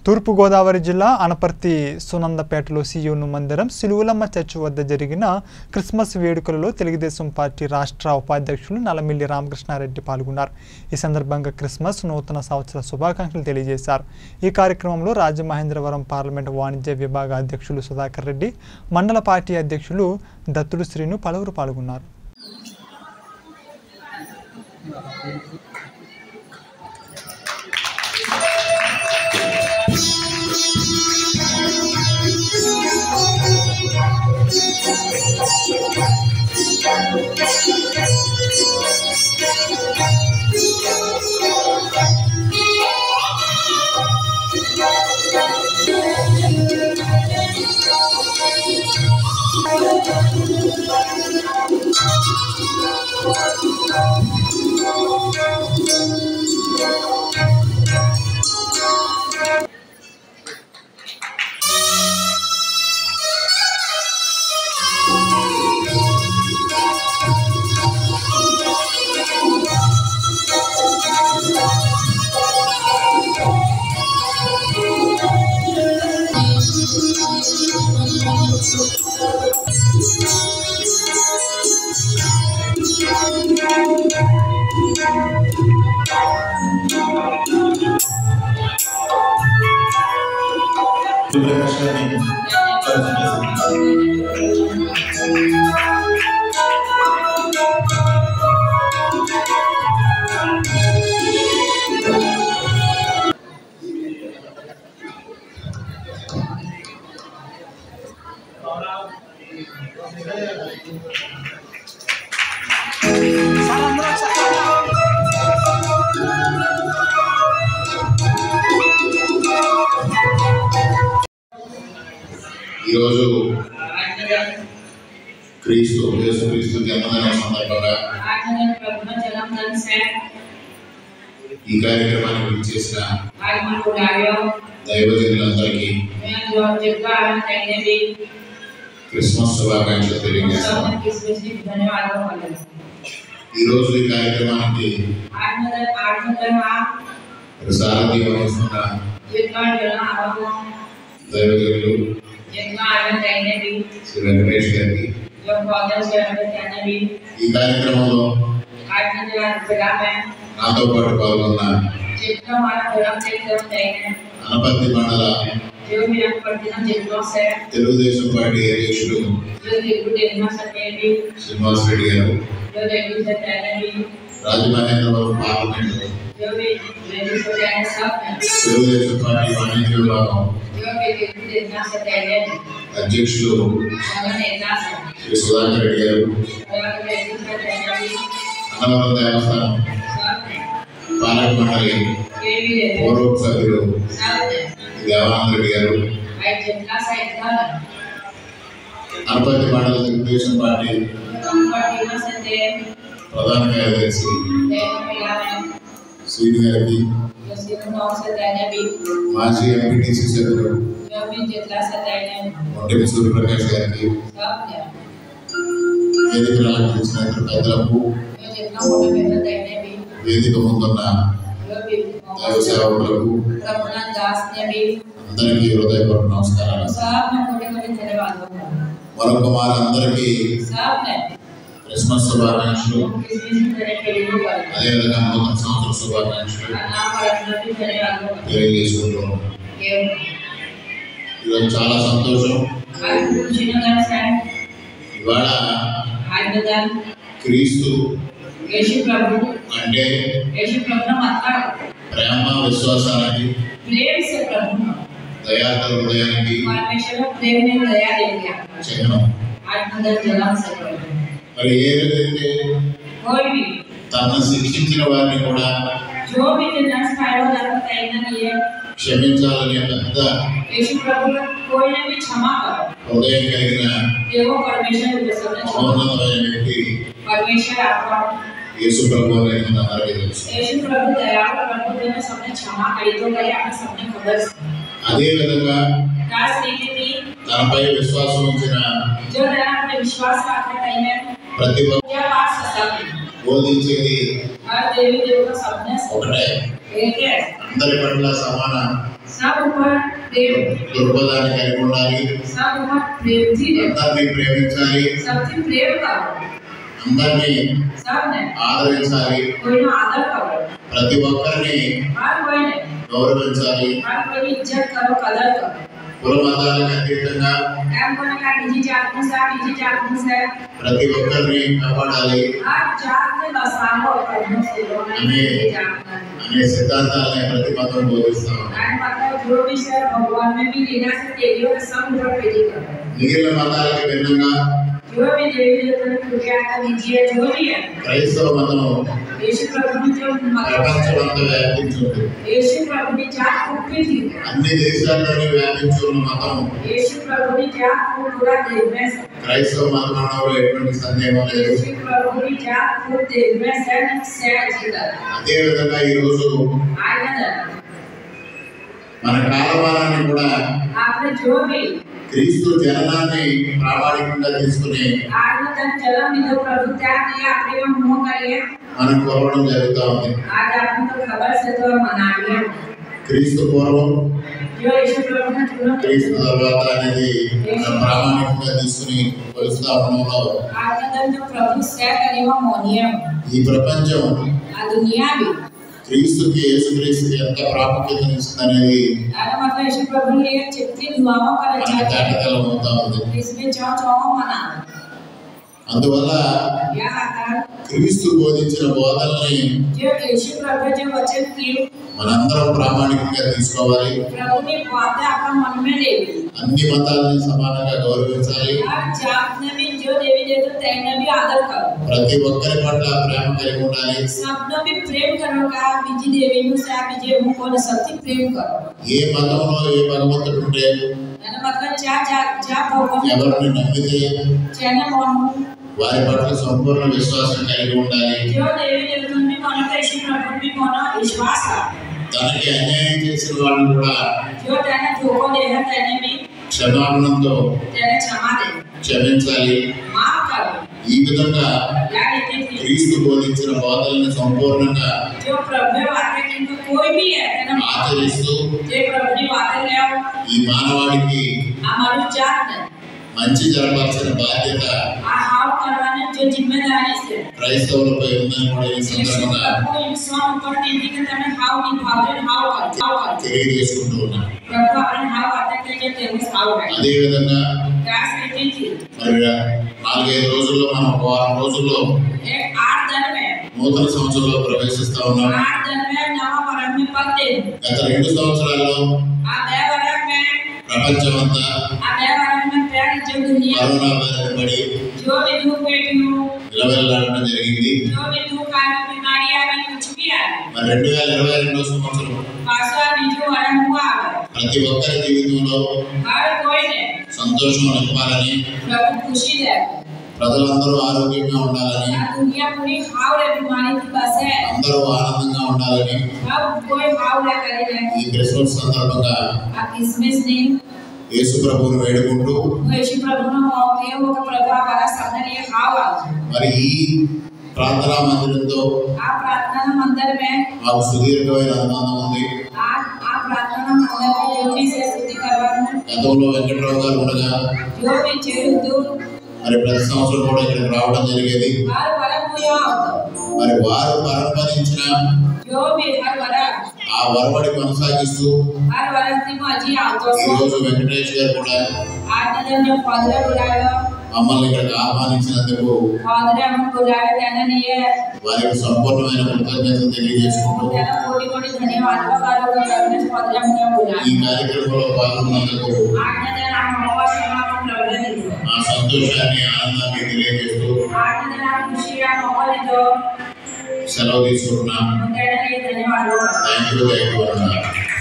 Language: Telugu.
తూర్పుగోదావరి జిల్లా అనపర్తి సునందపేటలో సియోను మందిరం సిలువులమ్మ చర్చి వద్ద జరిగిన క్రిస్మస్ వేడుకలలో తెలుగుదేశం పార్టీ రాష్ట్ర ఉపాధ్యక్షులు నల్లమిల్లి రామకృష్ణారెడ్డి పాల్గొన్నారు ఈ సందర్భంగా క్రిస్మస్ నూతన సంవత్సర శుభాకాంక్షలు తెలియజేశారు ఈ కార్యక్రమంలో రాజమహేంద్రవరం పార్లమెంట్ వాణిజ్య విభాగ అధ్యక్షులు సుధాకర్ రెడ్డి మండల పార్టీ అధ్యక్షులు దత్తుడు శ్రీను పలువురు పాల్గొన్నారు సూర్యరశ్మిని పరిచయం ఈరోజు క్రీస్తు యేసు క్రీస్తు జన్మదినం సందర్భంగా आज प्रभु जन्मदिन से ఈ కార్యక్రమానికి విచ్చేసిన आज मैं बुलायो దైవజనులందరికీ मैं जो जितना आनंद कहने भी క్రిస్మస్ శుభాకాంక్షలు తెలియజేస్తాను सब किस किस धन्यवाद बोले ఈ రోజు ఈ కార్యక్రమానికి आज मैं आज मैं आप సారథి వహిస్తున్న जितना जना आओ దైవజనులు जितना आनंद कहने भी శ్రీ వెంకటేష్ గారికి जो फादर से आनंद कहने भी ఈ కార్యక్రమంలో आज मैं जो जगह में నాతో పాటు పాల్గొన్న जितना हमारा धर्म से एकदम चाहिए అనపర్తి మండల जो भी हम प्रतिदिन जितना से తెలుగుదేశం పార్టీ అధ్యక్షుడు जो देखो देखना सकते भी శ్రీనివాస్ రెడ్డి గారు जो देखो से कहने भी రాజమహేంద్రవరం పార్లమెంటు जो भी देखो से कहने सब है తెలుగుదేశం పార్టీ వాణిజ్య విభాగం जो भी देखो देखना से कहने అధ్యక్షులు अगर नेता से శ్రీ సుధాకర్ రెడ్డి గారు अगर देखो से कहने भी అన్నవరం దేవస్థానం सब है పాలక మండలి ये भी देखो పూర్వ సభ్యులు सब है దేవానంద రెడ్డి గారు भाई जितना से इतना है అనపర్తి మండల తెలుగుదేశం పార్టీ कंफर्टेबल से दे ప్రధాన కార్యదర్శి देखो मिला है శ్రీని గారికి जो सिर्फ नौ से कहने भी మాజీ ఎంపీటీసీ సభ్యులు जो भी जितना से कहने ఒంటిమి సూర్యప్రకాష్ గారికి सब है వేదిక అలంకరించిన ఇతర పెద్దలకు जो जितना मोटा बेटा कहने भी వేదిక ముందున్న जो भी దైవ సేవకులకు रघुनाथ दास ने भी అందరికీ హృదయపూర్వక నమస్కారాలు सब ने मोटे मोटे धन्यवाद बोला మరొక వారందరికీ सब ने క్రిస్మస్ శుభాకాంక్షలు किसी तरह के लिए बोला అదేవిధంగా నూతన సంవత్సర శుభాకాంక్షలు नाम पर भी धन्यवाद बोला తెలియజేసుకుంటున్నాం ये ఈరోజు చాలా సంతోషం आज कुछ दिन से ఇవాళ आज बदल క్రీస్తు यीशु प्रभु అంటే यीशु प्रभु का मतलब ప్రేమ విశ్వాసానికి प्रेम से प्रभु దయాత హృదయానికి परमेश्वर को प्रेम ने दया दे दिया చిహ్నం आज बदल जन्म से प्रभु మరి ఏదైతే कोई भी తనను శిక్షించిన వారిని కూడా जो भी निर्णय खाया जाता है ना ये క్షమించాలనే పెద్ద यीशु प्रभु को कोई ने भी क्षमा करो హృదయం కలిగిన देवो परमेश्वर को सबने क्षमा మౌనమైన వ్యక్తి परमेश्वर आपका యేసు ప్రభు అనేది మన అందరికీ తెలుసు यीशु प्रभु दया प्रभु ने सबने क्षमा करी तो करी आपने सबने खबर అదే విధంగా दास रीति थी తనపై విశ్వాసం ఉంచిన जो दया अपने विश्वास रखने टाइम में ప్రతి ఒక్క पूजा पाठ से सब బోధించేది हर देवी देवता सबने ఒకటే एक है అందరి పట్ల సమాన सब ऊपर प्रेम దృక్పథాన్ని కలిగి ఉండాలి सब ऊपर प्रेम थी है అందరినీ ప్రేమించాలి सबसे प्रेम करो అందరినీ सबने ఆదరించాలి कोई ना आदर करो ప్రతి ఒక్కరిని हर कोई ने గౌరవించాలి हर कोई की इज्जत करो कदर करो కుల మతాలకు అతీతంగా एम को ना निजी जात में सा निजी जात में से ప్రతి ఒక్కరిని కాపాడాలి हर जात में बसाओ करने से लोग हमें- निजी जात में అనే సిద్ధాంతాలని ప్రతి మతం బోధిస్తాం एंड मतलब जो भी सर भगवान में भी लेना से देवियों के सब ऊपर प्रेरित करो మిగిలిన మతాలకు భిన్నంగా जो भी देवी देवता ने पूजा का लीजिए जो भी है క్రైస్తవ మతం यीशु प्रभु ने जो मतलब ప్రపంచమంతా వ్యాపించింది यीशु प्रभु ने जात को भी थी అన్ని దేశాల్లోని వ్యాపించి ఉన్న మతం यीशु प्रभु ने जात को पूरा देव में से క్రైస్తవ మతం అనడంలో ఎటువంటి సందేహం లేదు यीशु प्रभु ने जात को देव में से से जीता అదే విధంగా ఈ రోజు आज ना మన కాలమానాన్ని కూడా आपने जो भी క్రీస్తు జననాన్ని ప్రామాణికంగా తీసుకుని आज में तक जन्म निधो प्रभु त्याग दिया अपने को मुंह करिए మనం కోరడం జరుగుతూ ఉంది आज आपने तो खबर से तो मना लिया క్రీస్తు పూర్వం जो यीशु प्रभु ने चुना క్రీస్తు తర్వాత అనేది మనం ప్రామాణికంగా తీసుకుని కొలుస్తా ఉండడంలో आज का दिन जो प्रभु से करेगा मोनियम ఈ ప్రపంచం आ दुनिया भी క్రీస్తుకి యేసుక్రీస్తుకి ఎంత ప్రాముఖ్యతనిస్తుందనేది अरे मतलब यीशु प्रभु ने एक चिट्ठी दुआओं का మనకి रचा తేటతెల్లం అవుతా ఉంది इसमें चाओ चाओ मना అందువల్ల क्या आता క్రీస్తు బోధించిన బోధనల్ని जो यीशु प्रभु जो वचन की మనందరం ప్రామాణికంగా తీసుకోవాలి प्रभु ने बातें अपना मन में ले ली అన్ని మతాలని సమానంగా గౌరవించాలి हर जात ने भी जो देवी देवता तेने भी आदर करो ప్రతి ఒక్కరి పట్ల ప్రేమ కలిగి ఉండాలి सबने भी प्रेम करो का बीजी देवी नु से बीजे मुको ने सबसे प्रेम करो ఏ మతంలో ఏ భగవంతుడు ఉంటే यानी मतलब जा जा जा भगवान ఎవరిని నమ్మితే चैनल मन వారి పట్ల సంపూర్ణ విశ్వాసం కలిగి ఉండాలి जो देवी देवता ने मन का यीशु प्रभु भी मन विश्वास है తనకి అన్యాయం చేసిన వాళ్ళని కూడా जो तेने धोखो दे है तेने भी క్షమాపణంతో तेने क्षमा दे క్షమించాలి माफ करो ఈ విధంగా या रीति थी క్రీస్తు బోధించిన బోధనని సంపూర్ణంగా जो प्रभु बातें किंतु कोई भी है तेने माफ ఆచరిస్తూ जे प्रभु ने बातें ले आओ ఈ మానవాడికి हमारी जात ने మంచి జరపాల్సిన బాధ్యత आ हाव करवाने जो जिम्मेदारी से క్రైస్తవులపై ఉందని కూడా ఈ यीशु సందర్భంగా प्रभु इंसान ऊपर दीदी के तने हाव निभावे हाव कर हाव कर తెలియజేసుకుంటూ ఉన్నాను प्रभु अपने हाव आते के जो तेरे हाव है అదే విధంగా दास रीति थी మరి నాలుగైదు రోజుల్లో మనం ఒక వారం రోజుల్లో एक आठ दिन में నూతన సంవత్సరంలో ప్రవేశిస్తా ఉన్నాం आठ दिन में नवा वर्ष में पढ़ते గత రెండు సంవత్సరాల్లో आ दे वर्ष में ప్రపంచం అంతా आ दे वर्ष में प्यार जो दुनिया కరోనా బారిన పడి जो भी दुख बैठी हूँ నిలవెల్లాడడం జరిగింది जो भी दुख आए बीमारी आए कुछ भी आए మరి రెండు వేల ఇరవై రెండో సంవత్సరం पासा बीजू वर्ष हुआ है ప్రతి ఒక్కరి జీవితంలో हर कोई ने సంతోషం నింపాలని प्रभु खुशी दे ప్రజలందరూ ఆరోగ్యంగా ఉండాలని आ दुनिया पूरी हाव रे बीमारी की बस है అందరూ ఆనందంగా ఉండాలని अब कोई हाव रे करे ने ఈ క్రిస్మస్ సందర్భంగా आ क्रिसमस ने యేసు ప్రభువుని వేడుకుంటూ यीशु प्रभु ने मौके वो प्रभु हमारा सबने लिए हाव आ మరి ఈ ప్రార్థనా మందిరంతో आ प्रार्थना मंदिर में మాకు సుదీర్ఘమైన అనుబంధం ఉంది आ आ प्रार्थना मंदिर में जो भी से स्तुति करवाना గతంలో వెంకట్రావు గారు ఉండగా जो भी चेहरे दूर మరి ప్రతి సంవత్సరం కూడా ఇక్కడికి రావడం జరిగేది हर वर्ष पूजा होता మరి వారు పరంపరించిన जो भी हर वर्ष ఆ వరవడి కొనసాగిస్తూ हर वर्ष की मजी आता ఈ రోజు వెంకటేష్ గారు కూడా आज का दिन जब फादर बुलाया మమ్మల్ని ఇక్కడికి ఆహ్వానించినందుకు फादर हम बुलाया देने लिए వారికి సంపూర్ణమైన కృతజ్ఞతలు తెలియజేసుకుంటూ तेरा कोटि कोटि धन्यवाद करो तो गणेश फादर हमने बुलाया ఈ కార్యక్రమంలో పాల్గొన్నందుకు आज का दिन हम हवा समापन कर रहे हैं ఆ సంతోషాన్ని ఆనందాన్ని తెలియజేస్తూ आज का दिन हम खुशियां मौका दो సెలవు తీసుకుంటున్నాం तेरे लिए धन्यवाद థ్యాంక్ యూ థ్యాంక్ యూ